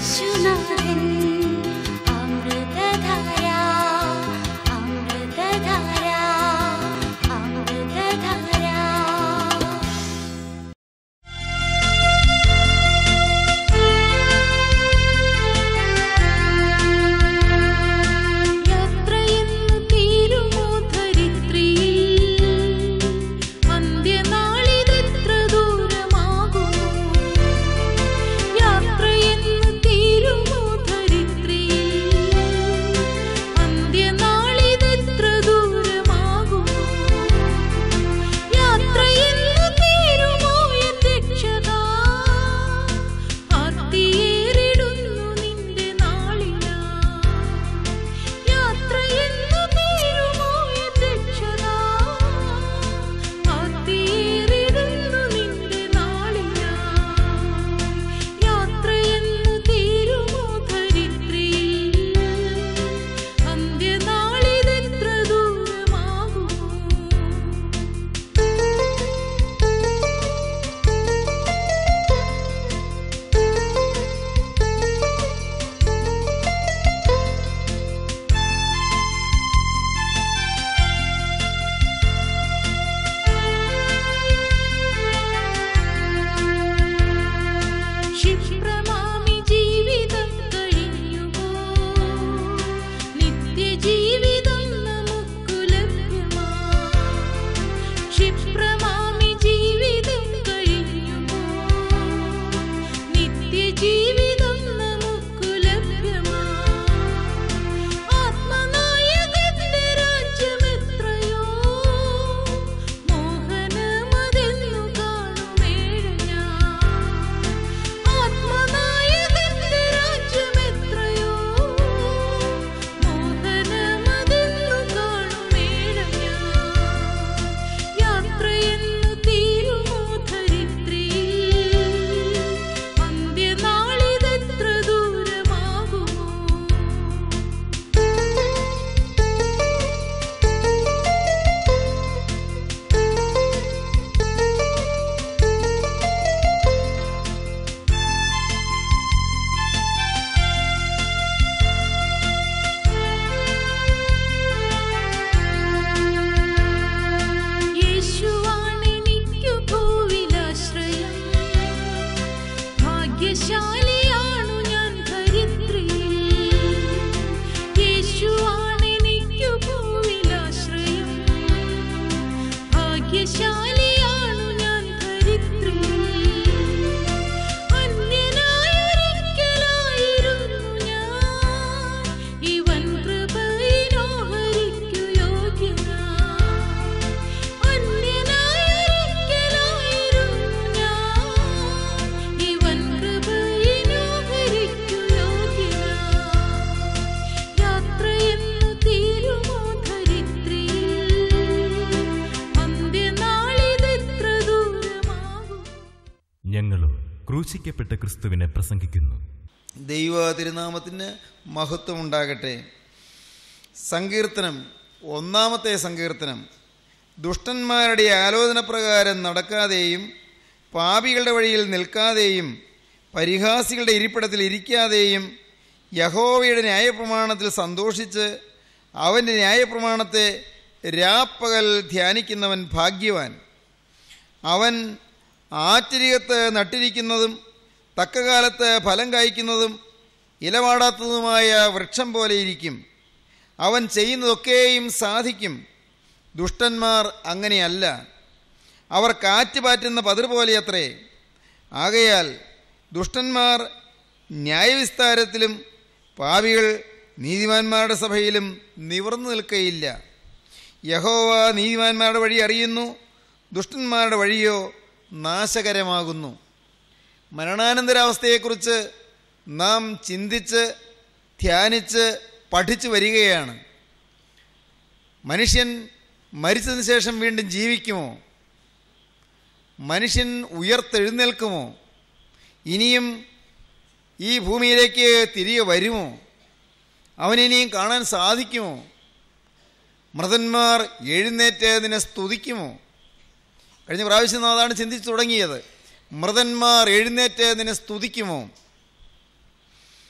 യേശുനാഥൻ അമൃതധാര അമൃതധാര അമൃതധാര യാത്രയെന്നു തീരുമോ ധരിത്രിയിൽ അന്ത്യനാളിതെത്ര ദൂരമാകുമോ യാത്രയെന്നു തീരുമോ ധരിത്രിയിൽ അന്ത്യനാളിതെത്ര ദൂരമാകുമോ യാത്രയെന്നു തീരുമോ എൻ രക്ഷകാ ആർത്തിയേറിടുന്നു നിന്റെ നാളിലാ യാത്രയെന്നു തീരുമോ എൻ രക്ഷകാ ആർത്തിയേറിടുന്നു നിന്റെ നാളിലാ യാത്രയെന്നു തീരുമോ ധരിത്രിയിൽ അന്ത്യനാളിതെത്ര ദൂരമാകുമോ ക്ഷിപ്രമാമി ജീവിതം കഴിഞ്ഞുപോ നിത്യജീവിതം നമുക്കു ലഭ്യമാ ക്ഷിപ്രമാമി ജീവിതം കഴിഞ്ഞുപോ നിത്യജീവിതം നമുക്കു ലഭ്യമാ ആത്മനായകന്റെ രാജ്യമെത്രയോ മോഹനമതെന്നു കാണുമേഴ ഞാൻ ആത്മനായകന്റെ രാജ്യമെത്രയോ മോഹനമതെന്നു കാണുമേഴ ഞാൻ യാത്രയെന്നു തീരുമോ ധരിത്രിയിൽ അന്ത്യനാളിതെത്ര ദൂരമാകുമോ യേശുവാണെനിക്കു ഭൂവിലാശ്രയം ഭാഗ്യശാലിയാണു ഞാൻ ധരിത്രിയിൽ യേശുവാണെനിക്കു ഭൂവിലാശ്രയം ഭാഗ്യശാലിയാണു ഞാൻ ധരിത്രിയിൽ അന്യനായൊരിക്കലായിരുന്നു ഞാൻ ഇവൻ കൃപയിനോഹരിക്കു യോഗ്യനാ അന്യനായൊരിക്കലായിരുന്നു ഞാൻ ഇവൻ കൃപയിനോഹരിക്കു യോഗ്യനാ യാത്രയെന്നു തീരുമോ ധരിത്രിയിൽ അന്ത്യനാളിതെത്ര ദൂരമാകും ഞങ്ങളും ക്രൂശിക്കപ്പെട്ട ക്രിസ്തുവിനെ പ്രസംഗിക്കുന്നു ദൈവ തിരുനാമത്തിന് മഹത്വം ഉണ്ടാകട്ടെ സങ്കീർത്തനം ഒന്നാമത്തെ സങ്കീർത്തനം ദുഷ്ടന്മാരുടെ ആലോചന പ്രകാരം നടക്കാതെയും പാപികളുടെ വഴിയിൽ നിൽക്കാതെയും പരിഹാസികളുടെ ഇരിപ്പിടത്തിൽ ഇരിക്കാതെയും യഹോവയുടെ ന്യായപ്രമാണത്തിൽ സന്തോഷിച്ച് അവൻ്റെ ന്യായപ്രമാണത്തെ രാപ്പകൽ ധ്യാനിക്കുന്നവൻ ഭാഗ്യവാൻ അവൻ ആറ്റരികത്ത് നട്ടിരിക്കുന്നതും തക്കകാലത്ത് ഫലം കായ്ക്കുന്നതും ഇലവാടാത്തതുമായ വൃക്ഷം പോലെ ഇരിക്കും അവൻ ചെയ്യുന്നതൊക്കെയും സാധിക്കും ദുഷ്ടന്മാർ അങ്ങനെയല്ല അവർ കാറ്റ് പാറ്റുന്ന പതിർ പോലെയത്രേ ആകയാൽ ദുഷ്ടന്മാർ ന്യായവിസ്താരത്തിലും പാപികൾ നീതിമാന്മാരുടെ സഭയിലും നിവർന്നു നിൽക്കയില്ല യഹോവ നീതിമാന്മാരുടെ വഴി അറിയുന്നു ദുഷ്ടന്മാരുടെ വഴിയോ നാശകരമാകുന്നു മരണാനന്തരാവസ്ഥയെക്കുറിച്ച് നാം ചിന്തിച്ച് ധ്യാനിച്ച് പഠിച്ചു വരികയാണ് മനുഷ്യൻ മരിച്ചതിന് ശേഷം വീണ്ടും ജീവിക്കുമോ മനുഷ്യൻ ഉയർത്തെഴുന്നേൽക്കുമോ ഇനിയും ഈ ഭൂമിയിലേക്ക് തിരികെ വരുമോ അവനിനിയും കാണാൻ സാധിക്കുമോ മൃതന്മാർ എഴുന്നേറ്റ് അതിനെ സ്തുതിക്കുമോ കഴിഞ്ഞ പ്രാവശ്യം നാം അതാണ് ചിന്തിച്ചു തുടങ്ങിയത് മൃതന്മാർ എഴുന്നേറ്റ് അതിനെ സ്തുതിക്കുമോ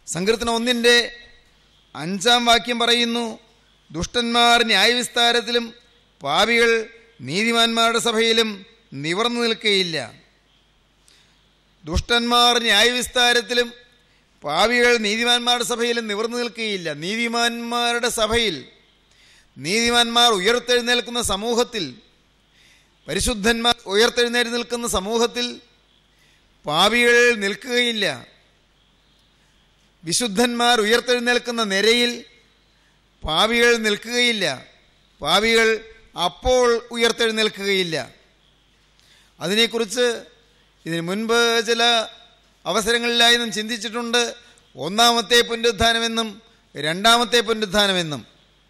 സങ്കീർത്തനം ഒന്നിൻ്റെ അഞ്ചാം വാക്യം പറയുന്നു ദുഷ്ടന്മാർ ന്യായവിസ്താരത്തിലും പാപികൾ നീതിമാന്മാരുടെ സഭയിലും നിവർന്നു നിൽക്കുകയില്ല ദുഷ്ടന്മാർ ന്യായവിസ്താരത്തിലും പാപികൾ നീതിമാന്മാരുടെ സഭയിലും നിവർന്നു നിൽക്കുകയില്ല നീതിമാന്മാരുടെ സഭയിൽ നീതിമാന്മാർ ഉയർത്തെഴുന്നേൽക്കുന്ന സമൂഹത്തിൽ പരിശുദ്ധന്മാർ ഉയർത്തെഴുന്നേറ്റ് നിൽക്കുന്ന സമൂഹത്തിൽ പാപികൾ നിൽക്കുകയില്ല വിശുദ്ധന്മാർ ഉയർത്തെഴുന്നേൽക്കുന്ന നിരയിൽ പാപികൾ നിൽക്കുകയില്ല പാപികൾ അപ്പോൾ ഉയർത്തെഴുന്നേൽക്കുകയില്ല അതിനെക്കുറിച്ച് ഇതിന് മുൻപ് ചില അവസരങ്ങളിലായി നാം ചിന്തിച്ചിട്ടുണ്ട് ഒന്നാമത്തെ പുനരുദ്ധാനമെന്നും രണ്ടാമത്തെ പുനരുദ്ധാനമെന്നും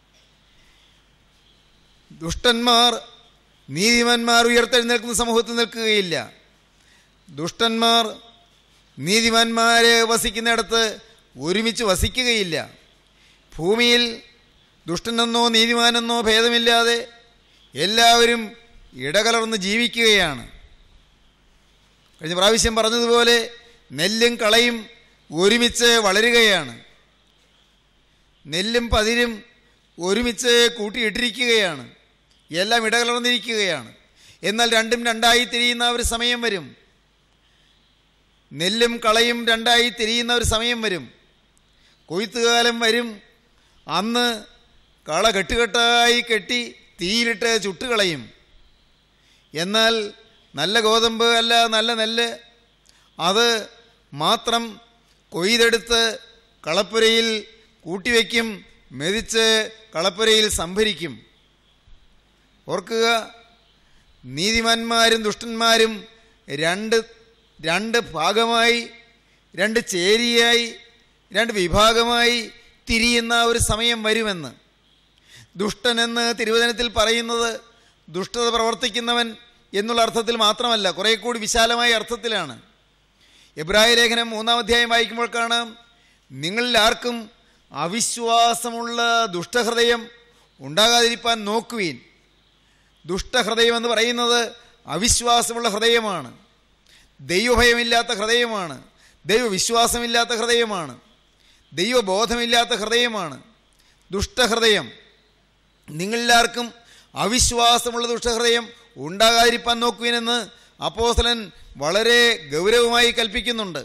ദുഷ്ടന്മാർ നീതിമാന്മാർ ഉയർത്തെഴുന്നേൽക്കുന്ന സമൂഹത്തിൽ നിൽക്കുകയില്ല ദുഷ്ടന്മാർ നീതിമാന്മാരെ വസിക്കുന്നിടത്ത് ഒരുമിച്ച് വസിക്കുകയില്ല ഭൂമിയിൽ ദുഷ്ടനെന്നോ നീതിമാനെന്നോ ഭേദമില്ലാതെ എല്ലാവരും ഇടകലർന്ന് ജീവിക്കുകയാണ് കഴിഞ്ഞ പ്രാവശ്യം പറഞ്ഞതുപോലെ നെല്ലും കളയും ഒരുമിച്ച് വളരുകയാണ് നെല്ലും പതിരും ഒരുമിച്ച് കൂട്ടിയിട്ടിരിക്കുകയാണ് എല്ലാം ഇടകലർന്നിരിക്കുകയാണ് എന്നാൽ രണ്ടും രണ്ടായി തിരിയുന്ന ഒരു സമയം വരും നെല്ലും കളയും രണ്ടായി തിരിയുന്ന ഒരു സമയം വരും കൊയ്ത്തുകാലം വരും അന്ന് കള കെട്ടുകെട്ടായി കെട്ടി തീയിലിട്ട് ചുട്ടുകളയും എന്നാൽ നല്ല ഗോതമ്പ് അല്ല നല്ല നെല്ല് അത് മാത്രം കൊയ്തെടുത്ത് കളപ്പുരയിൽ കൂട്ടിവെക്കും മെതിച്ച് കളപ്പുരയിൽ സംഭരിക്കും ഓർക്കുക നീതിമാന്മാരും ദുഷ്ടന്മാരും രണ്ട് രണ്ട് ഭാഗമായി രണ്ട് ചേരിയായി രണ്ട് വിഭാഗമായി തിരിയുന്ന ഒരു സമയം വരുമെന്ന് ദുഷ്ടനെന്ന് തിരുവചനത്തിൽ പറയുന്നത് ദുഷ്ടത പ്രവർത്തിക്കുന്നവൻ എന്നുള്ള അർത്ഥത്തിൽ മാത്രമല്ല കുറേ കൂടി വിശാലമായ അർത്ഥത്തിലാണ് എബ്രായ ലേഖനം മൂന്നാം അധ്യായം വായിക്കുമ്പോൾ കാണാം നിങ്ങളിൽ ആർക്കും അവിശ്വാസമുള്ള ദുഷ്ടഹൃദയം ഉണ്ടാകാതിരിക്കാൻ നോക്കുവീൻ ദുഷ്ടഹൃദയം എന്ന് പറയുന്നത് അവിശ്വാസമുള്ള ഹൃദയമാണ് ദൈവഭയമില്ലാത്ത ഹൃദയമാണ് ദൈവവിശ്വാസമില്ലാത്ത ഹൃദയമാണ് ദൈവബോധമില്ലാത്ത ഹൃദയമാണ് ദുഷ്ടഹൃദയം നിങ്ങളെല്ലാവർക്കും അവിശ്വാസമുള്ള ദുഷ്ടഹൃദയം ഉണ്ടാകാതിരിക്കാൻ നോക്കുവിനെന്ന് അപ്പോസ്തലൻ വളരെ ഗൗരവമായി കൽപ്പിക്കുന്നുണ്ട്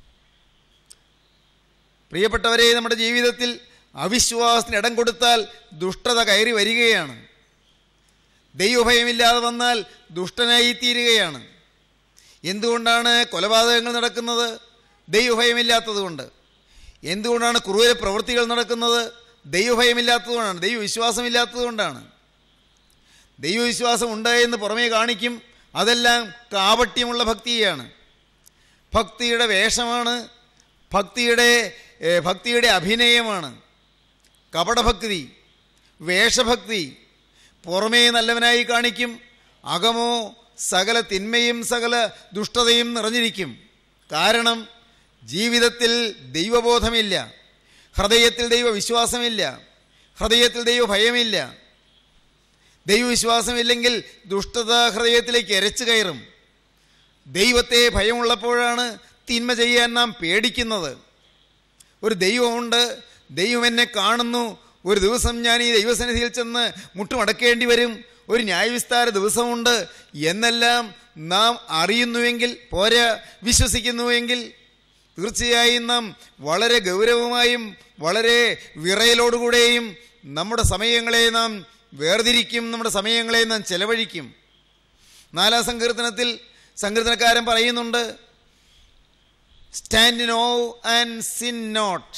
പ്രിയപ്പെട്ടവരെ നമ്മുടെ ജീവിതത്തിൽ അവിശ്വാസത്തിന് ഇടം കൊടുത്താൽ ദുഷ്ടത കയറി വരികയാണ് ദൈവഭയമില്ലാതെ വന്നാൽ ദുഷ്ടനായി തീരുകയാണ് എന്തുകൊണ്ടാണ് കൊലപാതകങ്ങൾ നടക്കുന്നത് ദൈവഭയമില്ലാത്തതുകൊണ്ട് എന്തുകൊണ്ടാണ് ക്രൂര പ്രവൃത്തികൾ നടക്കുന്നത് ദൈവഭയമില്ലാത്തതുകൊണ്ടാണ് ദൈവവിശ്വാസമില്ലാത്തതുകൊണ്ടാണ് ദൈവവിശ്വാസം ഉണ്ട് എന്ന് പുറമേ കാണിക്കും അതെല്ലാം കാപട്യമുള്ള ഭക്തിയാണ് ഭക്തിയുടെ വേഷമാണ് ഭക്തിയുടെ ഏ, ഭക്തിയുടെ അഭിനയമാണ് കപടഭക്തി വേഷഭക്തി പുറമേ നല്ലവനായി കാണിക്കും അകമോ സകല തിന്മയും സകല ദുഷ്ടതയും നിറഞ്ഞിരിക്കും കാരണം ജീവിതത്തിൽ ദൈവബോധമില്ല ഹൃദയത്തിൽ ദൈവവിശ്വാസമില്ല ഹൃദയത്തിൽ ദൈവഭയമില്ല ദൈവവിശ്വാസമില്ലെങ്കിൽ ദുഷ്ടത ഹൃദയത്തിലേക്ക് എരച്ചു കയറും ദൈവത്തെ ഭയമുള്ളപ്പോഴാണ് തിന്മ ചെയ്യാൻ നാം പേടിക്കുന്നത് ഒരു ദൈവമുണ്ട് ദൈവം എന്നെ കാണുന്നു ഒരു ദിവസം ഞാൻ ഈ ദൈവസന്നിധിയിൽ ചെന്ന് മുട്ടുമടക്കേണ്ടി വരും ഒരു ന്യായവിസ്താര ദിവസമുണ്ട് എന്നെല്ലാം നാം അറിയുന്നുവെങ്കിൽ പോരാ വിശ്വസിക്കുന്നുവെങ്കിൽ തീർച്ചയായും നാം വളരെ ഗൗരവമായും വളരെ വിറയലോടുകൂടെയും നമ്മുടെ സമയങ്ങളെ നാം വേർതിരിക്കും നമ്മുടെ സമയങ്ങളെ നാം ചെലവഴിക്കും നാലാം സങ്കീർത്തനത്തിൽ സങ്കീർത്തനക്കാരൻ പറയുന്നുണ്ട് stand no and sin not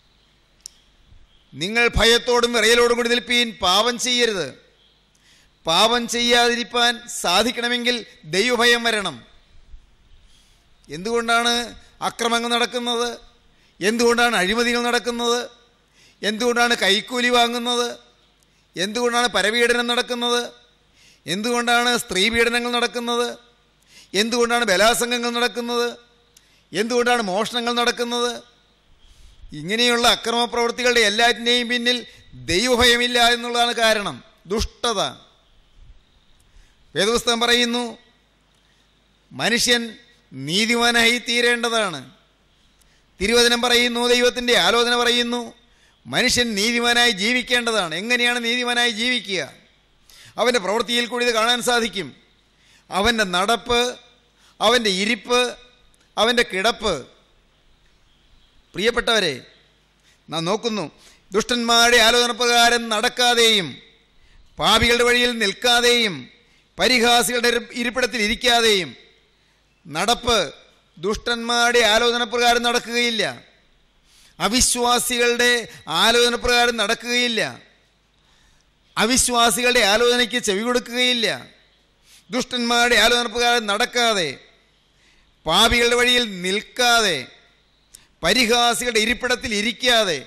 നിങ്ങൾ ഭയത്തോടും വിറയലോടും കൂടി നിൽപ്പീൻ പാപം ചെയ്യരുത് പാപം ചെയ്യാതിരിക്കാൻ സാധിക്കണമെങ്കിൽ ദൈവഭയം വരണം എന്തുകൊണ്ടാണ് അക്രമങ്ങൾ നടക്കുന്നത് എന്തുകൊണ്ടാണ് അഴിമതികൾ നടക്കുന്നത് എന്തുകൊണ്ടാണ് കൈക്കൂലി വാങ്ങുന്നത് എന്തുകൊണ്ടാണ് പരപീഡനം നടക്കുന്നത് എന്തുകൊണ്ടാണ് സ്ത്രീ പീഡനങ്ങൾ നടക്കുന്നത് എന്തുകൊണ്ടാണ് ബലാസംഗങ്ങൾ നടക്കുന്നത് എന്തുകൊണ്ടാണ് മോഷണങ്ങൾ നടക്കുന്നത് ഇങ്ങനെയുള്ള അക്രമ പ്രവൃത്തികളുടെ എല്ലാറ്റിൻ്റെയും പിന്നിൽ ദൈവഭയമില്ല എന്നുള്ളതാണ് കാരണം ദുഷ്ടത വേദപുസ്തകം പറയുന്നു മനുഷ്യൻ നീതിമാനായി തീരേണ്ടതാണ് തിരുവചനം പറയുന്നു ദൈവത്തിൻ്റെ ആലോചന പറയുന്നു മനുഷ്യൻ നീതിമാനായി ജീവിക്കേണ്ടതാണ് എങ്ങനെയാണ് നീതിമാനായി ജീവിക്കുക അവൻ്റെ പ്രവൃത്തിയിൽ കൂടി ഇത് കാണാൻ സാധിക്കും അവൻ്റെ നടപ്പ് അവൻ്റെ ഇരിപ്പ് അവൻ്റെ കിടപ്പ് പ്രിയപ്പെട്ടവരെ നാം നോക്കുന്നു ദുഷ്ടന്മാരുടെ ആലോചന പ്രകാരം നടക്കാതെയും പാപികളുടെ വഴിയിൽ നിൽക്കാതെയും പരിഹാസികളുടെ ഇരി- ഇരിപ്പിടത്തിൽ ഇരിക്കാതെയും നടപ്പ് ദുഷ്ടന്മാരുടെ ആലോചന പ്രകാരം നടക്കുകയില്ല അവിശ്വാസികളുടെ ആലോചന പ്രകാരം നടക്കുകയില്ല അവിശ്വാസികളുടെ ആലോചനയ്ക്ക് ചെവി കൊടുക്കുകയില്ല ദുഷ്ടന്മാരുടെ ആലോചന പ്രകാരം നടക്കാതെ പാപികളുടെ വഴിയിൽ നിൽക്കാതെ പരിഹാസികളുടെ ഇരിപ്പിടത്തിൽ ഇരിക്കാതെ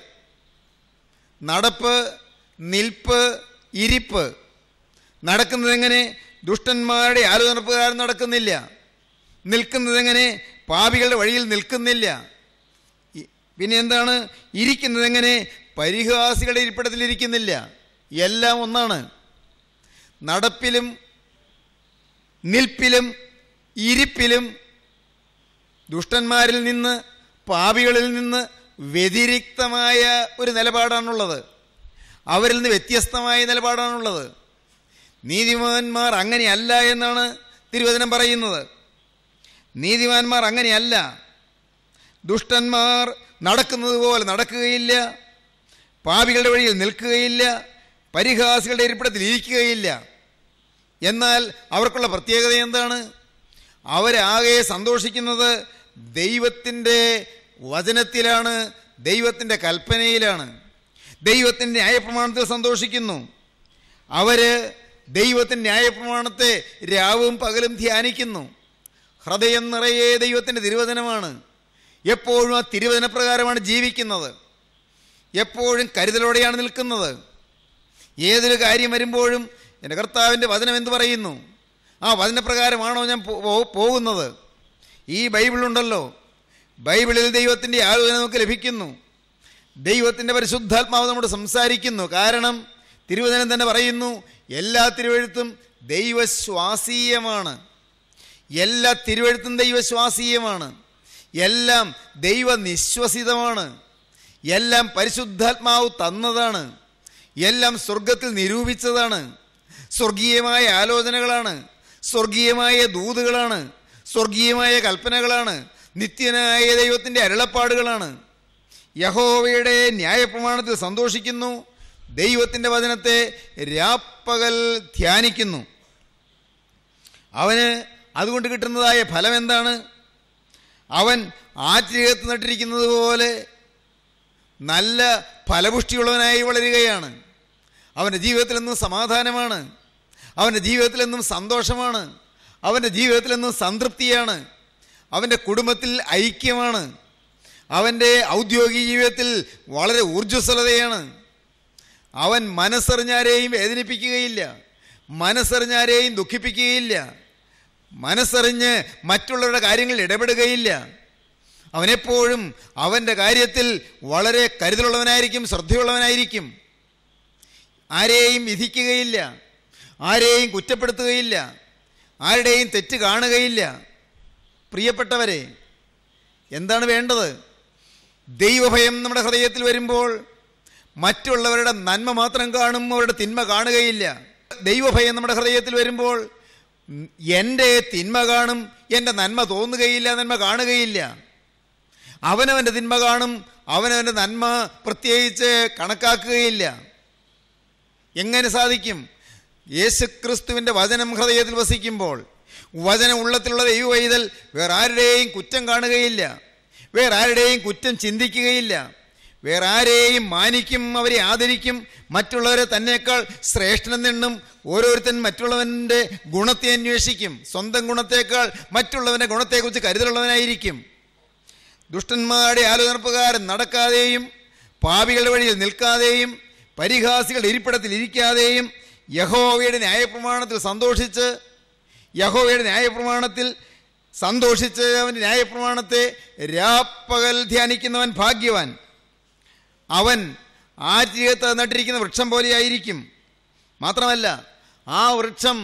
നടപ്പ് നിൽപ്പ് ഇരിപ്പ് നടക്കുന്നതെങ്ങനെ ദുഷ്ടന്മാരുടെ ആലോചന പ്രകാരം നടക്കുന്നില്ല നിൽക്കുന്നതെങ്ങനെ പാപികളുടെ വഴിയിൽ നിൽക്കുന്നില്ല ഇ- പിന്നെ എന്താണ് ഇരിക്കുന്നതെങ്ങനെ പരിഹാസികളുടെ ഇരിപ്പിടത്തിൽ ഇരിക്കുന്നില്ല എല്ലാം ഒന്നാണ് നടപ്പിലും നിൽപ്പിലും ഇരിപ്പിലും ദുഷ്ടന്മാരിൽ നിന്ന് പാപികളിൽ നിന്ന് വ്യതിരിക്തമായ ഒരു നിലപാടാണുള്ളത് അവരിൽ നിന്ന് വ്യത്യസ്തമായ നിലപാടാണുള്ളത് നീതിമാന്മാർ അങ്ങനെയല്ല എന്നാണ് തിരുവചനം പറയുന്നത് നീതിമാന്മാർ അങ്ങനെയല്ല ദുഷ്ടന്മാർ നടക്കുന്നത് പോലെ നടക്കുകയില്ല പാപികളുടെ വഴിയിൽ നിൽക്കുകയില്ല പരിഹാസികളുടെ ഇരിപ്പിടത്തിൽ ഇരിക്കുകയില്ല എന്നാൽ അവർക്കുള്ള പ്രത്യേകത എന്താണ് അവരാകെ സന്തോഷിക്കുന്നത് ദൈവത്തിൻ്റെ വചനത്തിലാണ് ദൈവത്തിൻ്റെ കൽപ്പനയിലാണ് ദൈവത്തിൻ്റെ ന്യായപ്രമാണത്തിൽ സന്തോഷിക്കുന്നു അവർ ദൈവത്തിൻ്റെ ന്യായപ്രമാണത്തെ രാവും പകലും ധ്യാനിക്കുന്നു ഹൃദയം നിറയെ ദൈവത്തിൻ്റെ തിരുവചനമാണ് എപ്പോഴും ആ തിരുവചന പ്രകാരമാണ് ജീവിക്കുന്നത് എപ്പോഴും കരുതലോടെയാണ് നിൽക്കുന്നത് ഏതൊരു കാര്യം വരുമ്പോഴും എൻ്റെ കർത്താവിൻ്റെ വചനം എന്ത് പറയുന്നു ആ വചനപ്രകാരമാണോ ഞാൻ പോ- പോ- പോകുന്നത് ഈ ബൈബിളുണ്ടല്ലോ ബൈബിളിൽ ദൈവത്തിൻ്റെ ആലോചന നമുക്ക് ലഭിക്കുന്നു ദൈവത്തിൻ്റെ പരിശുദ്ധാത്മാവ് നമ്മോട് സംസാരിക്കുന്നു കാരണം തിരുവചനം തന്നെ പറയുന്നു എല്ലാ തിരുവഴുത്തും ദൈവശ്വാസീയമാണ് എല്ലാ തിരുവഴുത്തും ദൈവശ്വാസീയമാണ് എല്ലാം ദൈവനിശ്വസിതമാണ് എല്ലാം പരിശുദ്ധാത്മാവ് തന്നതാണ് എല്ലാം സ്വർഗത്തിൽ നിരൂപിച്ചതാണ് സ്വർഗീയമായ ആലോചനകളാണ് സ്വർഗീയമായ ദൂതുകളാണ് സ്വർഗീയമായ കൽപ്പനകളാണ് നിത്യനായ ദൈവത്തിൻ്റെ അരുളപ്പാടുകളാണ് യഹോവയുടെ ന്യായപ്രമാണത്തിൽ സന്തോഷിക്കുന്നു ദൈവത്തിൻ്റെ വചനത്തെ രാപ്പകൽ ധ്യാനിക്കുന്നു അവന് അതുകൊണ്ട് കിട്ടുന്നതായ ഫലം എന്താണ് അവൻ ആറ്റിരകത്ത് നട്ടിരിക്കുന്നത് പോലെ നല്ല ഫലപുഷ്ടിയുള്ളവനായി വളരുകയാണ് അവൻ്റെ ജീവിതത്തിലെന്നും സമാധാനമാണ് അവൻ്റെ ജീവിതത്തിലെന്നും സന്തോഷമാണ് അവൻ്റെ ജീവിതത്തിലെന്നും സംതൃപ്തിയാണ് അവൻ്റെ കുടുംബത്തിൽ ഐക്യമാണ് അവൻ്റെ ഔദ്യോഗിക ജീവിതത്തിൽ വളരെ ഊർജ്ജസ്വലതയാണ് അവൻ മനസ്സറിഞ്ഞാരെയും വേദനിപ്പിക്കുകയില്ല മനസ്സറിഞ്ഞാരെയും ദുഃഖിപ്പിക്കുകയില്ല മനസ്സറിഞ്ഞ് മറ്റുള്ളവരുടെ കാര്യങ്ങളിൽ ഇടപെടുകയില്ല അവനെപ്പോഴും അവൻ്റെ കാര്യത്തിൽ വളരെ കരുതലുള്ളവനായിരിക്കും ശ്രദ്ധയുള്ളവനായിരിക്കും ആരെയും വിധിക്കുകയില്ല ആരെയും കുറ്റപ്പെടുത്തുകയില്ല ആരുടെയും തെറ്റ് കാണുകയില്ല പ്രിയപ്പെട്ടവരെ എന്താണ് വേണ്ടത് ദൈവഭയം നമ്മുടെ ഹൃദയത്തിൽ വരുമ്പോൾ മറ്റുള്ളവരുടെ നന്മ മാത്രം കാണും അവരുടെ തിന്മ കാണുകയില്ല ദൈവഭയം നമ്മുടെ ഹൃദയത്തിൽ വരുമ്പോൾ ഉം, എൻ്റെ തിന്മ കാണും എൻ്റെ നന്മ തോന്നുകയില്ല നന്മ കാണുകയില്ല അവനവൻ്റെ തിന്മ കാണും അവനവൻ്റെ നന്മ പ്രത്യേകിച്ച് കണക്കാക്കുകയില്ല എങ്ങനെ സാധിക്കും യേശുക്രിസ്തുവിൻ്റെ വചനം ഹൃദയത്തിൽ വസിക്കുമ്പോൾ വചനം ഉള്ളത്തിലുള്ള ദൈവവൈതൽ വേറെ ആരുടെയും കുറ്റം കാണുകയില്ല വേറെ ആരുടെയും കുറ്റം ചിന്തിക്കുകയില്ല വേറെ ആരെയും മാനിക്കും അവരെ ആദരിക്കും മറ്റുള്ളവരെ തന്നേക്കാൾ ശ്രേഷ്ഠനെന്നെണ്ണും ഓരോരുത്തൻ മറ്റുള്ളവൻ്റെ ഗുണത്തെ അന്വേഷിക്കും സ്വന്തം ഗുണത്തേക്കാൾ മറ്റുള്ളവൻ്റെ ഗുണത്തെക്കുറിച്ച് കരുതലുള്ളവനായിരിക്കും ദുഷ്ടന്മാരുടെ ആലോചന പ്രകാരം നടക്കാതെയും പാപികളുടെ വഴിയിൽ നിൽക്കാതെയും പരിഹാസികളുടെ ഇരിപ്പിടത്തിൽ ഇരിക്കാതെയും യഹോവയുടെ ന്യായപ്രമാണത്തിൽ സന്തോഷിച്ച് യഹോവയുടെ ന്യായപ്രമാണത്തിൽ സന്തോഷിച്ച് അവൻ്റെ ന്യായപ്രമാണത്തെ രാപ്പകൽ ധ്യാനിക്കുന്നവൻ ഭാഗ്യവാൻ അവൻ ആറ്റിയത്ത് നട്ടിരിക്കുന്ന വൃക്ഷം പോലെയായിരിക്കും മാത്രമല്ല ആ വൃക്ഷം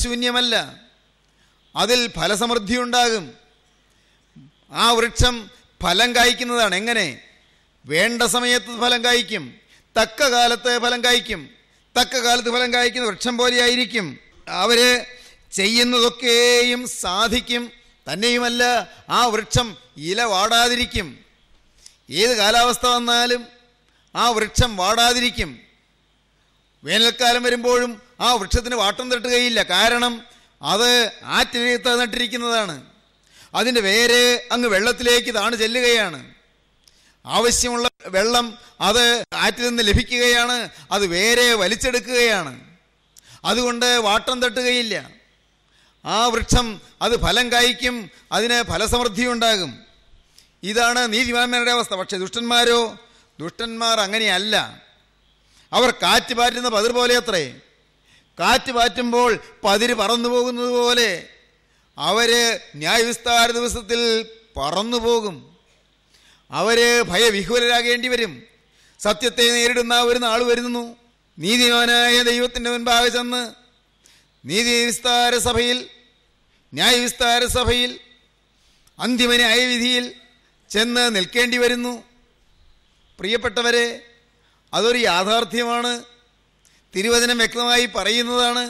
ഫലശൂന്യമല്ല അതിൽ ഫലസമൃദ്ധി ഉണ്ടാകും ആ വൃക്ഷം ഫലം കായ്ക്കുന്നതാണ് എങ്ങനെ വേണ്ട സമയത്ത് ഫലം കായ്ക്കും തക്ക കാലത്ത് ഫലം കായ്ക്കും തക്ക കാലത്ത് ഫലം കായ്ക്കുന്ന വൃക്ഷം പോലെയായിരിക്കും അവര് ചെയ്യുന്നതൊക്കെയും സാധിക്കും തന്നെയുമല്ല ആ വൃക്ഷം ഇല വാടാതിരിക്കും ഏത് കാലാവസ്ഥ വന്നാലും ആ വൃക്ഷം വാടാതിരിക്കും വേനൽക്കാലം വരുമ്പോഴും ആ വൃക്ഷത്തിന് വാട്ടം തട്ടുകയില്ല കാരണം അത് ആറ്റിനകത്ത് നട്ടിരിക്കുന്നതാണ് അതിൻ്റെ വേര് അങ്ങ് വെള്ളത്തിലേക്ക് താണ് ചെല്ലുകയാണ് ആവശ്യമുള്ള വെള്ളം അത് ആറ്റിൽ നിന്ന് ലഭിക്കുകയാണ് അത് വേരെ വലിച്ചെടുക്കുകയാണ് അതുകൊണ്ട് വാട്ടം തട്ടുകയില്ല ആ വൃക്ഷം അത് ഫലം കായ്ക്കും അതിന് ഫലസമൃദ്ധി ഉണ്ടാകും ഇതാണ് നീതിമാന്മാരുടെ അവസ്ഥ പക്ഷെ ദുഷ്ടന്മാരോ ദുഷ്ടന്മാർ അങ്ങനെയല്ല അവർ കാറ്റ് പാറ്റുന്ന പതിർ പോലെ അത്രേ കാറ്റ് പാറ്റുമ്പോൾ പതിര് പറന്നു പോകുന്നത് പോലെ അവര് ന്യായവിസ്താര ദിവസത്തിൽ പറന്നു പോകും അവര് ഭയവിഹുലരാകേണ്ടി വരും സത്യത്തെ നേരിടുന്ന ഒരു നാൾ വരുന്നു നീതിമാനായ ദൈവത്തിൻ്റെ മുൻപാകെ ചെന്ന് നീതി വിസ്താര സഭയിൽ ന്യായവിസ്താര സഭയിൽ അന്തിമ ന്യായവിധിയിൽ ചെന്ന് നിൽക്കേണ്ടി വരുന്നു പ്രിയപ്പെട്ടവരെ അതൊരു യാഥാർത്ഥ്യമാണ് തിരുവചനം വ്യക്തമായി പറയുന്നതാണ്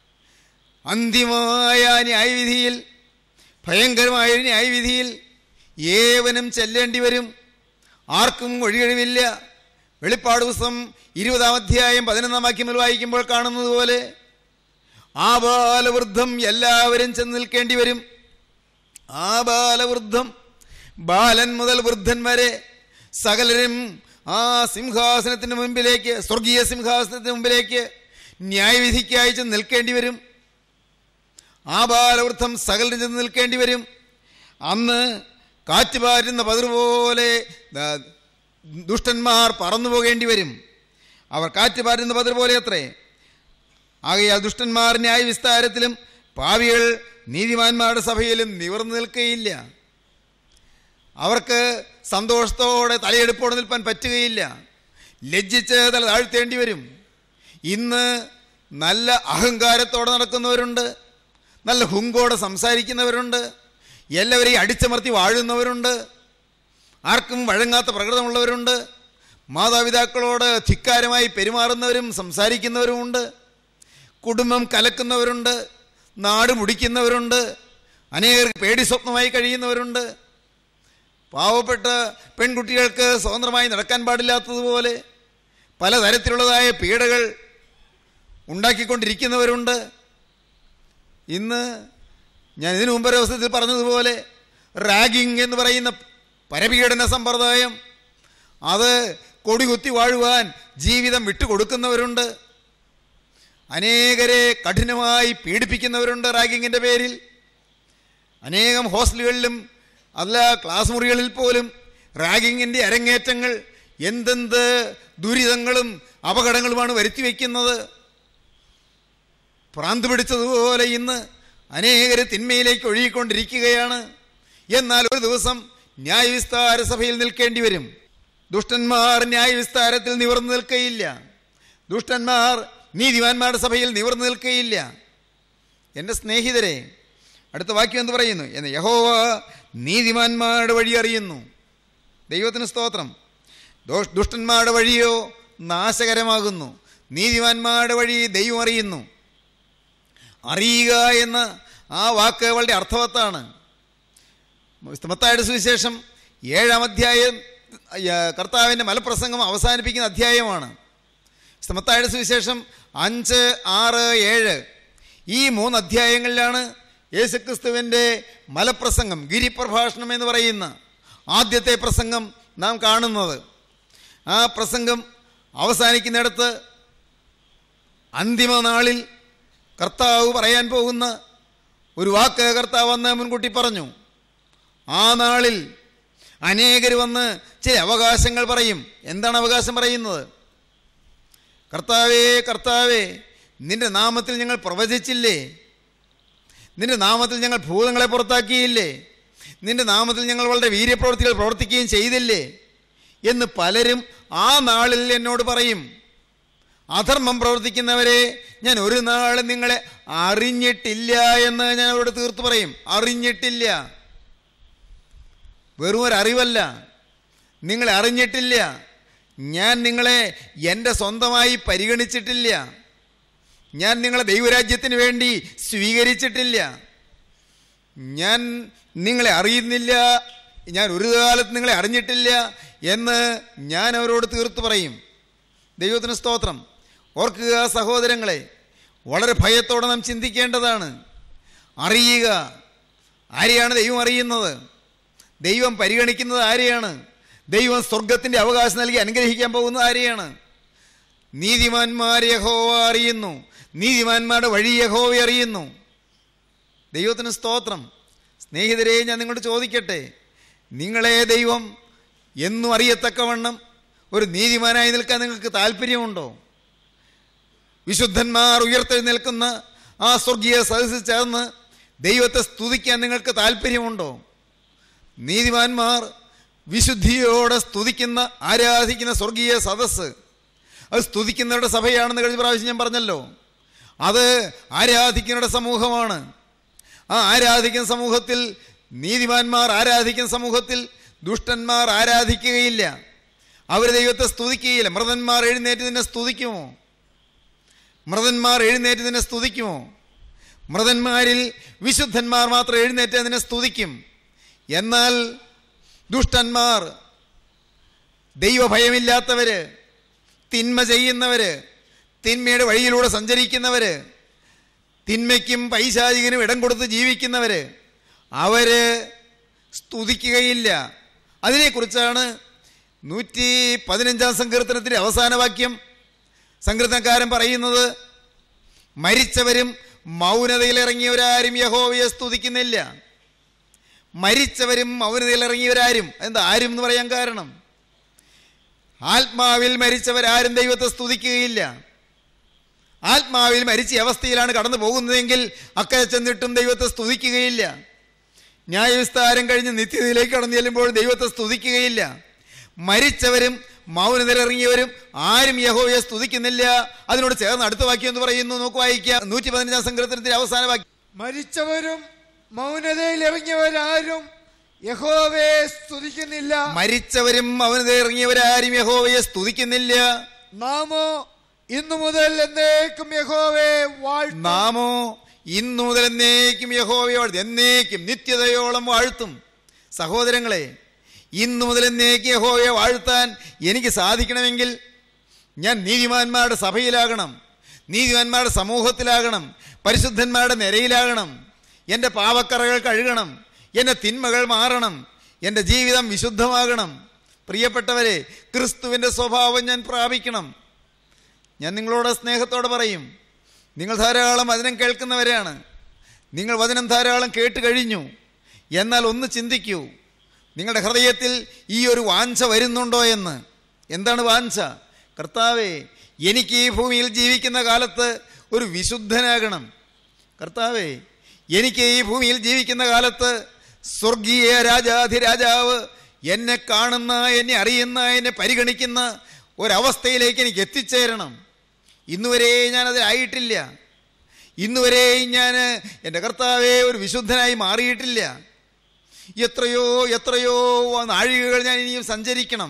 അന്തിമമായ ന്യായവിധിയിൽ ഭയങ്കരമായ ഒരു ന്യായവിധിയിൽ ഏവനും ചെല്ലേണ്ടി വരും ആർക്കും ഒഴികഴിവില്ല വെളിപ്പാട് ദിവസം ഇരുപതാം അധ്യായം പതിനൊന്നാം വാക്യങ്ങൾ വായിക്കുമ്പോൾ കാണുന്നത് പോലെ ആ ബാലവൃദ്ധം എല്ലാവരും ചെന്ന് നിൽക്കേണ്ടി വരും ആ ബാലവൃദ്ധം ബാലൻ മുതൽ വൃദ്ധൻ വരെ സകലരും ആ സിംഹാസനത്തിന് മുമ്പിലേക്ക് സ്വർഗീയ സിംഹാസനത്തിന് മുമ്പിലേക്ക് ന്യായവിധിക്കായി ചെന്ന് നിൽക്കേണ്ടി വരും ആ ബാലവൃദ്ധം സകലരും ചെന്ന് നിൽക്കേണ്ടി വരും അന്ന് കാറ്റ് പാരുന്ന പതിർ പോലെ ദാ, ദുഷ്ടന്മാർ പറന്നു പോകേണ്ടി വരും അവർ കാറ്റ് പാരുന്ന പതിർ പോലെ അത്രേ ആകയാൽ ദുഷ്ടന്മാർ ന്യായവിസ്താരത്തിലും പാവികൾ നീതിമാന്മാരുടെ സഭയിലും നിവർന്നു നിൽക്കുകയില്ല അവർക്ക് സന്തോഷത്തോടെ തലയെടുപ്പോടെ നിൽപ്പാൻ പറ്റുകയില്ല ലജ്ജിച്ച് തല താഴ്ത്തേണ്ടി വരും ഇന്ന് നല്ല അഹങ്കാരത്തോടെ നടക്കുന്നവരുണ്ട് നല്ല ഹുങ്കോടെ സംസാരിക്കുന്നവരുണ്ട് എല്ലാവരെയും അടിച്ചമർത്തി വാഴുന്നവരുണ്ട് ആർക്കും വഴങ്ങാത്ത പ്രകൃതമുള്ളവരുണ്ട് മാതാപിതാക്കളോട് ധിക്കാരമായി പെരുമാറുന്നവരും സംസാരിക്കുന്നവരുമുണ്ട് കുടുംബം കലക്കുന്നവരുണ്ട് നാട് മുടിക്കുന്നവരുണ്ട് അനേകർക്ക് പേടി സ്വപ്നമായി കഴിയുന്നവരുണ്ട് പാവപ്പെട്ട പെൺകുട്ടികൾക്ക് സ്വതന്ത്രമായി നടക്കാൻ പാടില്ലാത്തതുപോലെ പലതരത്തിലുള്ളതായ പീഡകൾ ഉണ്ടാക്കിക്കൊണ്ടിരിക്കുന്നവരുണ്ട് ഇന്ന് ഞാൻ ഇതിനു മുമ്പ് ഒരു അവസരത്തിൽ പറഞ്ഞതുപോലെ റാഗിങ് എന്ന് പറയുന്ന പരപീഡന സമ്പ്രദായം അത് കൊടികുത്തി വാഴുവാൻ ജീവിതം വിട്ടുകൊടുക്കുന്നവരുണ്ട് അനേകരെ കഠിനമായി പീഡിപ്പിക്കുന്നവരുണ്ട് റാഗിങ്ങിൻ്റെ പേരിൽ അനേകം ഹോസ്റ്റലുകളിലും അല്ല ക്ലാസ് മുറികളിൽ പോലും റാഗിങ്ങിൻ്റെ അരങ്ങേറ്റങ്ങൾ എന്തെന്ത് ദുരിതങ്ങളും അപകടങ്ങളുമാണ് വരുത്തി വയ്ക്കുന്നത് ഭ്രാന്ത് പിടിച്ചതുപോലെ ഇന്ന് അനേകർ തിന്മയിലേക്ക് ഒഴുകിക്കൊണ്ടിരിക്കുകയാണ് എന്നാൽ ഒരു ദിവസം ന്യായവിസ്താര സഭയിൽ നിൽക്കേണ്ടി വരും ദുഷ്ടന്മാർ ന്യായവിസ്താരത്തിൽ നിവർന്നു നിൽക്കയില്ല ദുഷ്ടന്മാർ നീതിമാന്മാരുടെ സഭയിൽ നിവർന്നു നിൽക്കയില്ല എൻ്റെ സ്നേഹിതരെ അടുത്ത വാക്യം എന്ത് പറയുന്നു എന്ന് യഹോവ നീതിമാന്മാരുടെ വഴി അറിയുന്നു ദൈവത്തിന് സ്തോത്രം ദോഷ് ദുഷ്ടന്മാരുടെ വഴിയോ നാശകരമാകുന്നു നീതിമാന്മാരുടെ വഴി ദൈവം അറിയുന്നു അറിയുക എന്ന ആ വാക്ക് വളരെ അർത്ഥവത്താണ് മത്തായുടെ സുവിശേഷം ഏഴാം അധ്യായം ആ, കർത്താവിൻ്റെ മലപ്രസംഗം അവസാനിപ്പിക്കുന്ന അധ്യായമാണ് മത്തായുടെ സുവിശേഷം അഞ്ച് ആറ് ഏഴ് ഈ മൂന്ന് അധ്യായങ്ങളിലാണ് യേശുക്രിസ്തുവിൻ്റെ മലപ്രസംഗം ഗിരിപ്രഭാഷണം എന്ന് പറയുന്ന ആദ്യത്തെ പ്രസംഗം നാം കാണുന്നത് ആ പ്രസംഗം അവസാനിക്കുന്നിടത്ത് അന്തിമ നാളിൽ കർത്താവ് പറയാൻ പോകുന്ന ഒരു വാക്ക് കർത്താവ് വന്ന് മുൻകൂട്ടി പറഞ്ഞു ആ നാളിൽ അനേകർ വന്ന് ചില അവകാശങ്ങൾ പറയും എന്താണ് അവകാശം പറയുന്നത് കർത്താവേ കർത്താവേ നിന്റെ നാമത്തിൽ ഞങ്ങൾ പ്രവചിച്ചില്ലേ നിന്റെ നാമത്തിൽ ഞങ്ങൾ ഭൂതങ്ങളെ പുറത്താക്കിയില്ലേ നിന്റെ നാമത്തിൽ ഞങ്ങൾ വളരെ വീര്യപ്രവൃത്തികൾ പ്രവർത്തിക്കുകയും ചെയ്തില്ലേ എന്ന് പലരും ആ നാളിൽ എന്നോട് പറയും അധർമ്മം പ്രവർത്തിക്കുന്നവരെ ഞാൻ ഒരു നാളും നിങ്ങളെ അറിഞ്ഞിട്ടില്ല എന്ന് ഞാൻ അവരോട് തീർത്തു പറയും അറിഞ്ഞിട്ടില്ല വെറും ഒരു അറിവല്ല നിങ്ങളെ അറിഞ്ഞിട്ടില്ല ഞാൻ നിങ്ങളെ എൻ്റെ സ്വന്തമായി പരിഗണിച്ചിട്ടില്ല ഞാൻ നിങ്ങളെ ദൈവരാജ്യത്തിന് വേണ്ടി സ്വീകരിച്ചിട്ടില്ല ഞാൻ നിങ്ങളെ അറിയുന്നില്ല ഞാൻ ഒരു കാലത്ത് നിങ്ങളെ അറിഞ്ഞിട്ടില്ല എന്ന് ഞാൻ അവരോട് തീർത്തു പറയും ദൈവത്തിന് സ്തോത്രം ഓർക്കുക സഹോദരങ്ങളെ വളരെ ഭയത്തോടെ നാം ചിന്തിക്കേണ്ടതാണ് അറിയുക ആരെയാണ് ദൈവം അറിയുന്നത് ദൈവം പരിഗണിക്കുന്നത് ആരെയാണ് ദൈവം സ്വർഗത്തിൻ്റെ അവകാശം നൽകി അനുഗ്രഹിക്കാൻ പോകുന്നത് ആരെയാണ് നീതിമാന്മാരെ യഹോവ അറിയുന്നു നീതിമാന്മാരുടെ വഴി യഹോവ അറിയുന്നു ദൈവത്തിന് സ്തോത്രം സ്നേഹിതരെ ഞാൻ നിങ്ങളോട് ചോദിക്കട്ടെ നിങ്ങളെ ദൈവം എന്നും അറിയത്തക്കവണ്ണം ഒരു നീതിമാനായി നിൽക്കാൻ നിങ്ങൾക്ക് താല്പര്യമുണ്ടോ വിശുദ്ധന്മാർ ഉയർത്തെഴുന്നേൽക്കുന്ന ആ സ്വർഗീയ സദസ്സിൽ ചേർന്ന് ദൈവത്തെ സ്തുതിക്കാൻ നിങ്ങൾക്ക് താല്പര്യമുണ്ടോ നീതിമാന്മാർ വിശുദ്ധിയോടെ സ്തുതിക്കുന്ന ആരാധിക്കുന്ന സ്വർഗീയ സദസ്സ് അത് സ്തുതിക്കുന്നവരുടെ സഭയാണെന്ന് കഴിഞ്ഞ പ്രാവശ്യം ഞാൻ പറഞ്ഞല്ലോ അത് ആരാധിക്കുന്നവരുടെ സമൂഹമാണ് ആ ആരാധിക്കുന്ന സമൂഹത്തിൽ നീതിമാന്മാർ ആരാധിക്കുന്ന സമൂഹത്തിൽ ദുഷ്ടന്മാർ ആരാധിക്കുകയില്ല അവർ ദൈവത്തെ സ്തുതിക്കുകയില്ല മൃതന്മാർ എഴുന്നേറ്റ് നിന്നെ സ്തുതിക്കുമോ മൃതന്മാർ എഴുന്നേറ്റ് നിന്നെ സ്തുതിക്കുമോ മൃതന്മാരിൽ വിശുദ്ധന്മാർ മാത്രം എഴുന്നേറ്റ് നിന്നെ സ്തുതിക്കും എന്നാൽ ദുഷ്ടന്മാർ ദൈവഭയമില്ലാത്തവര് തിന്മ ചെയ്യുന്നവര് തിന്മയുടെ വഴിയിലൂടെ സഞ്ചരിക്കുന്നവര് തിന്മയ്ക്കും പൈശാചികനും ഇടം കൊടുത്ത് ജീവിക്കുന്നവര് അവര് സ്തുതിക്കുകയില്ല അതിനെക്കുറിച്ചാണ് നൂറ്റി പതിനഞ്ചാം സങ്കീർത്തനത്തിൻ്റെ അവസാന വാക്യം സങ്കീർത്തനക്കാരൻ പറയുന്നത് മരിച്ചവരും മൗനതയിലിറങ്ങിയവരാരും യഹോവയെ സ്തുതിക്കുന്നില്ല മരിച്ചവരും മൗനതയിലിറങ്ങിയവരാരും എന്താ ആരും എന്ന് പറയാൻ കാരണം ആത്മാവിൽ മരിച്ചവരാരും ദൈവത്തെ സ്തുതിക്കുകയില്ല ആത്മാവിൽ മരിച്ച അവസ്ഥയിലാണ് കടന്നു പോകുന്നതെങ്കിൽ അക്കരെ ചെന്നിട്ടും ദൈവത്തെ സ്തുതിക്കുകയില്ല ന്യായവിസ്താരം കഴിഞ്ഞ് നിത്യതയിലേക്ക് കടന്നു ചെല്ലുമ്പോൾ ദൈവത്തെ സ്തുതിക്കുകയില്ല മരിച്ചവരും മൗനതയിലിറങ്ങിയവരും ആരും യഹോവയെ സ്തുതിക്കുന്നില്ല അതിനോട് ചേർന്ന് അടുത്ത വാക്യം എന്ന് പറയുന്നു നോക്ക് വായിക്കാം നൂറ്റി പതിനഞ്ചാം സങ്കീർത്തനത്തിന്റെ അവസാന വാക്യം മരിച്ചവരും മൗനതയിൽ ഇറങ്ങിയവരാരും യഹോവയെ സ്തുതിക്കുന്നില്ല മരിച്ചവരും മൗനതയിലിറങ്ങിയവരാരും യഹോവയെ സ്തുതിക്കുന്നില്ല നാമോ ഇന്നു മുതൽ എന്നേക്കും യഹോവയെ വാഴ്ത്തും നാമോ ഇന്നു മുതൽ എന്നേക്കും യഹോവയെ വാഴ്ത്തും എന്നേക്കും നിത്യതയോളം വാഴ്ത്തും സഹോദരങ്ങളെ ഇന്നു മുതൽ എന്നേക്കും യഹോവയെ വാഴ്ത്താൻ എനിക്ക് സാധിക്കണമെങ്കിൽ ഞാൻ നീതിമാന്മാരുടെ സഭയിലാകണം നീതിമാന്മാരുടെ സമൂഹത്തിലാകണം പരിശുദ്ധന്മാരുടെ നിരയിലാകണം എൻ്റെ പാവക്കറകൾ കഴുകണം എൻ്റെ തിന്മകൾ മാറണം എൻ്റെ ജീവിതം വിശുദ്ധമാകണം പ്രിയപ്പെട്ടവരെ ക്രിസ്തുവിൻ്റെ സ്വഭാവം ഞാൻ പ്രാപിക്കണം ഞാൻ നിങ്ങളോട് സ്നേഹത്തോടെ പറയും നിങ്ങൾ ധാരാളം വചനം കേൾക്കുന്നവരാണ് നിങ്ങൾ വചനം ധാരാളം കേട്ട് കഴിഞ്ഞു എന്നാൽ ഒന്ന് ചിന്തിക്കൂ നിങ്ങളുടെ ഹൃദയത്തിൽ ഈ ഒരു വാഞ്ച വരുന്നുണ്ടോ എന്ന് എന്താണ് വാഞ്ച കർത്താവേ എനിക്ക് ഈ ഭൂമിയിൽ ജീവിക്കുന്ന കാലത്ത് ഒരു വിശുദ്ധനാകണം കർത്താവേ എനിക്ക് ഈ ഭൂമിയിൽ ജീവിക്കുന്ന കാലത്ത് സ്വർഗീയ രാജാധിരാജാവ് എന്നെ കാണുന്ന എന്നെ അറിയുന്ന എന്നെ പരിഗണിക്കുന്ന ഒരവസ്ഥയിലേക്ക് എനിക്ക് എത്തിച്ചേരണം ഇന്നുവരെ ഞാനതിലായിട്ടില്ല ഇന്നുവരെയും ഞാൻ എൻ്റെ കർത്താവെ ഒരു വിശുദ്ധനായി മാറിയിട്ടില്ല എത്രയോ എത്രയോ നാഴികകൾ ഞാൻ ഇനിയും സഞ്ചരിക്കണം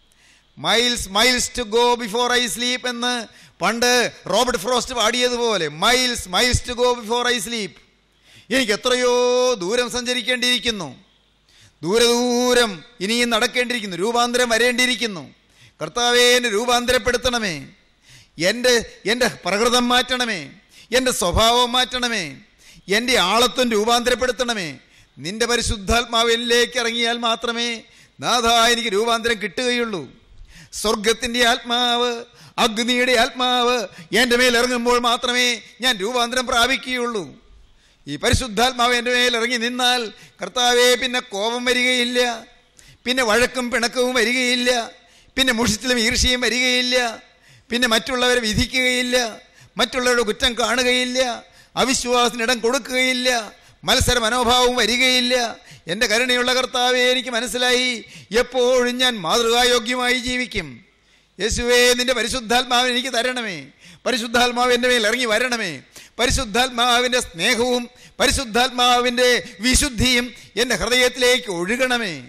miles miles to go before I sleep എന്ന് പണ്ട് റോബർട്ട് ഫ്രോസ്റ്റ് പാടിയതുപോലെ miles miles to go before I sleep എനിക്ക് എത്രയോ ദൂരം സഞ്ചരിക്കേണ്ടിയിരിക്കുന്നു ദൂരെ ദൂരം ഇനിയും നടക്കേണ്ടിയിരിക്കുന്നു രൂപാന്തരം വരേണ്ടിയിരിക്കുന്നു കർത്താവെ എന്നെ രൂപാന്തരപ്പെടുത്തണമേ എൻ്റെ എൻ്റെ പ്രകൃതം മാറ്റണമേ എൻ്റെ സ്വഭാവം മാറ്റണമേ എൻ്റെ ആളത്വം രൂപാന്തരപ്പെടുത്തണമേ നിന്റെ പരിശുദ്ധാത്മാവ് എന്നിലേക്ക് ഇറങ്ങിയാൽ മാത്രമേ നാഥ എനിക്ക് രൂപാന്തരം കിട്ടുകയുള്ളൂ സ്വർഗത്തിൻ്റെ ആത്മാവ് അഗ്നിയുടെ ആത്മാവ് എൻ്റെ മേൽ ഇറങ്ങുമ്പോൾ മാത്രമേ ഞാൻ രൂപാന്തരം പ്രാപിക്കുകയുള്ളൂ ഈ പരിശുദ്ധാത്മാവ് എൻ്റെ മേൽ ഇറങ്ങി നിന്നാൽ കർത്താവെ പിന്നെ കോപം വരികയില്ല പിന്നെ വഴക്കും പിണക്കവും വരികയില്ല പിന്നെ മുഷിച്ചിലും ഈർഷ്യയും വരികയില്ല പിന്നെ മറ്റുള്ളവരെ വിധിക്കുകയില്ല മറ്റുള്ളവരുടെ കുറ്റം കാണുകയില്ല അവിശ്വാസത്തിനിടം കൊടുക്കുകയില്ല മത്സര മനോഭാവവും വരികയില്ല എൻ്റെ കരുണയുള്ള കർത്താവെ എനിക്ക് മനസ്സിലായി എപ്പോഴും ഞാൻ മാതൃകായോഗ്യമായി ജീവിക്കും യേശുവേ നിന്റെ പരിശുദ്ധാത്മാവിനെ എനിക്ക് തരണമേ പരിശുദ്ധാത്മാവ് എൻ്റെ മേൽ ഇറങ്ങി വരണമേ പരിശുദ്ധാത്മാവിൻ്റെ സ്നേഹവും പരിശുദ്ധാത്മാവിൻ്റെ വിശുദ്ധിയും എൻ്റെ ഹൃദയത്തിലേക്ക് ഒഴുകണമേ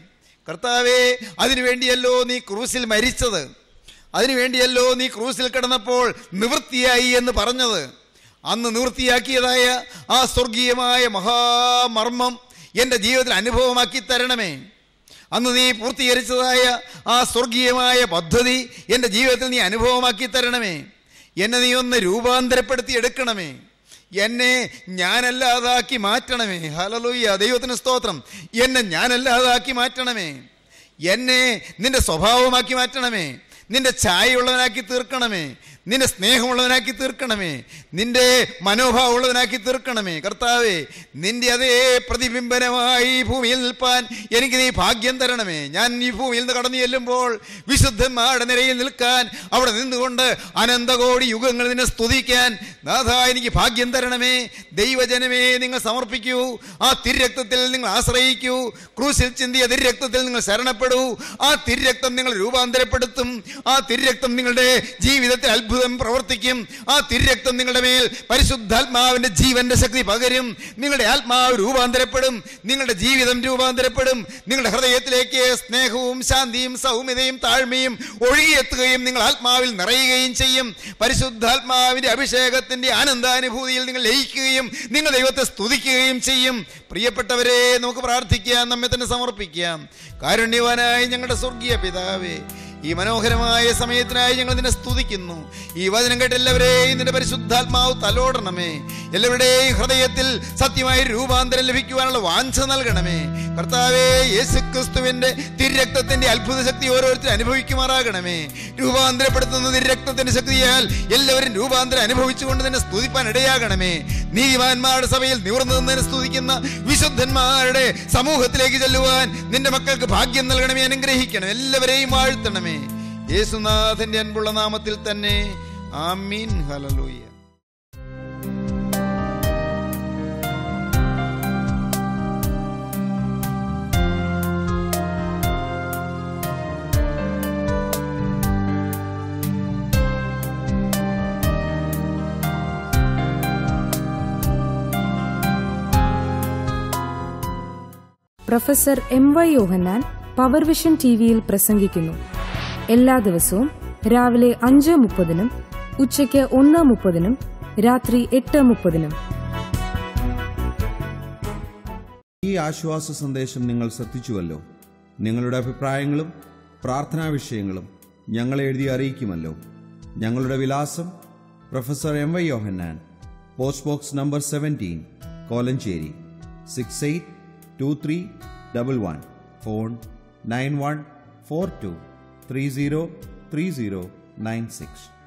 കർത്താവേ അതിനുവേണ്ടിയല്ലോ നീ ക്രൂസിൽ മരിച്ചത് അതിനുവേണ്ടിയല്ലോ നീ ക്രൂസിൽ കിടന്നപ്പോൾ നിവൃത്തിയായി എന്ന് പറഞ്ഞത് അന്ന് നിവൃത്തിയാക്കിയതായ ആ സ്വർഗീയമായ മഹാമർമ്മം എൻ്റെ ജീവിതത്തിൽ അനുഭവമാക്കി തരണമേ അന്ന് നീ പൂർത്തീകരിച്ചതായ ആ സ്വർഗീയമായ പദ്ധതി എൻ്റെ ജീവിതത്തിൽ നീ അനുഭവമാക്കി തരണമേ എന്നെ നീ ഒന്ന് രൂപാന്തരപ്പെടുത്തി എടുക്കണമേ എന്നെ ഞാനല്ലാതാക്കി മാറ്റണമേ ഹലലൂയ്യ ദൈവത്തിന് സ്തോത്രം എന്നെ ഞാനല്ലാതാക്കി മാറ്റണമേ എന്നെ നിന്റെ സ്വഭാവമാക്കി മാറ്റണമേ നിന്റെ ഛായയുള്ളവനാക്കി തീർക്കണമേ നിന്റെ സ്നേഹമുള്ളവനാക്കി തീർക്കണമേ നിന്റെ മനോഭാവമുള്ളവനാക്കി തീർക്കണമേ കർത്താവേ നിന്റെ അതേ പ്രതിബിംബനമായി ഈ ഭൂമിയിൽ നിൽപ്പാൻ എനിക്ക് നീ ഭാഗ്യം തരണമേ ഞാൻ ഈ ഭൂമിയിൽ നിന്ന് കടന്നു ചെല്ലുമ്പോൾ വിശുദ്ധന്മാരുടെ നിരയിൽ നിൽക്കാൻ അവിടെ നിന്നുകൊണ്ട് അനന്തകോടി യുഗങ്ങൾ നിന്നെ സ്തുതിക്കാൻ നാഥ എനിക്ക് ഭാഗ്യം തരണമേ ദൈവജനമേ നിങ്ങൾ സമർപ്പിക്കൂ ആ തിരക്തത്തിൽ നിങ്ങൾ ആശ്രയിക്കൂ ക്രൂസിൽ ചിന്തിയ തിരക്തത്തിൽ നിങ്ങൾ ശരണപ്പെടൂ ആ തിരക്തം നിങ്ങൾ രൂപാന്തരപ്പെടുത്തും ആ തിരക്തം നിങ്ങളുടെ ജീവിതത്തിൽ അത്ഭുതം പ്രവർത്തിക്കും ആ തിരക്തം നിങ്ങളുടെ മേൽ പരിശുദ്ധാത്മാവിന്റെ ജീവന്റെ ശക്തി പകരും നിങ്ങളുടെ ആത്മാവ് രൂപാന്തരപ്പെടും നിങ്ങളുടെ ജീവിതം രൂപാന്തരപ്പെടും നിങ്ങളുടെ ഹൃദയത്തിലേക്ക് സ്നേഹവും ശാന്തിയും സൗമ്യതയും താഴ്മയും ഒഴുകിയെത്തുകയും നിങ്ങൾ ആത്മാവിൽ നിറയുകയും ചെയ്യും പരിശുദ്ധാത്മാവിന്റെ അഭിഷേകത്തിന്റെ ആനന്ദാനുഭൂതിയിൽ നിങ്ങൾ ലയിക്കുകയും നിങ്ങൾ ദൈവത്തെ സ്തുതിക്കുകയും ചെയ്യും പ്രിയപ്പെട്ടവരെ നമുക്ക് പ്രാർത്ഥിക്കാം നമ്മെ തന്നെ സമർപ്പിക്കാം കാരുണ്യവാനായ ഞങ്ങളുടെ സ്വർഗീയ പിതാവേ ഈ മനോഹരമായ സമയത്തിനായി ഞങ്ങൾ നിന്നെ സ്തുതിക്കുന്നു ഈ വചനം കേട്ട് എല്ലാവരെയും നിന്റെ പരിശുദ്ധാത്മാവ് തലോടണമേ എല്ലാവരുടെയും ഹൃദയത്തിൽ സത്യമായി രൂപാന്തരം ലഭിക്കുവാനുള്ള വാഞ്ച നൽകണമേ കർത്താവേ യേശു ക്രിസ്തുവിന്റെ തിരക്തത്തിന്റെ അത്ഭുത ശക്തി ഓരോരുത്തരും അനുഭവിക്കുമാറാകണമേ രൂപാന്തരപ്പെടുത്തുന്ന തിരക്തത്തിന്റെ ശക്തിയാൽ എല്ലാവരും രൂപാന്തരം അനുഭവിച്ചുകൊണ്ട് തന്നെ സ്തുതിപ്പാൻ ഇടയാകണമേ നീതിമാന്മാരുടെ സഭയിൽ നിവർന്നു നിന്നതിനെ സ്തുതിക്കുന്ന വിശുദ്ധന്മാരുടെ സമൂഹത്തിലേക്ക് ചെല്ലുവാൻ നിന്റെ മക്കൾക്ക് ഭാഗ്യം നൽകണമേ അനുഗ്രഹിക്കണം എല്ലാവരെയും വാഴ്ത്തണമേ യേസുനാഥന്റെ അൻപുള്ള നാമത്തിൽ തന്നെ ആമീൻ ഹലലൂയ professor M Y Yohannan power vision T വിയിൽ പ്രസംഗിക്കുന്നു എല്ലാ ദിവസവും രാവിലെ അഞ്ച് മുപ്പതിനും ഉച്ചയ്ക്ക് ഒന്ന് മുപ്പതിനും രാത്രി എട്ട് മുപ്പതിനും ഈ ആശ്വാസ സന്ദേശം നിങ്ങൾ ശ്രദ്ധിച്ചുവല്ലോ നിങ്ങളുടെ അഭിപ്രായങ്ങളും പ്രാർത്ഥനാ വിഷയങ്ങളും ഞങ്ങളെ എഴുതി അറിയിക്കുമല്ലോ ഞങ്ങളുടെ വിലാസം professor M Y Yohannan post box number seventeen Kolenchery six eight two three double one phone nine one four two three zero three zero nine six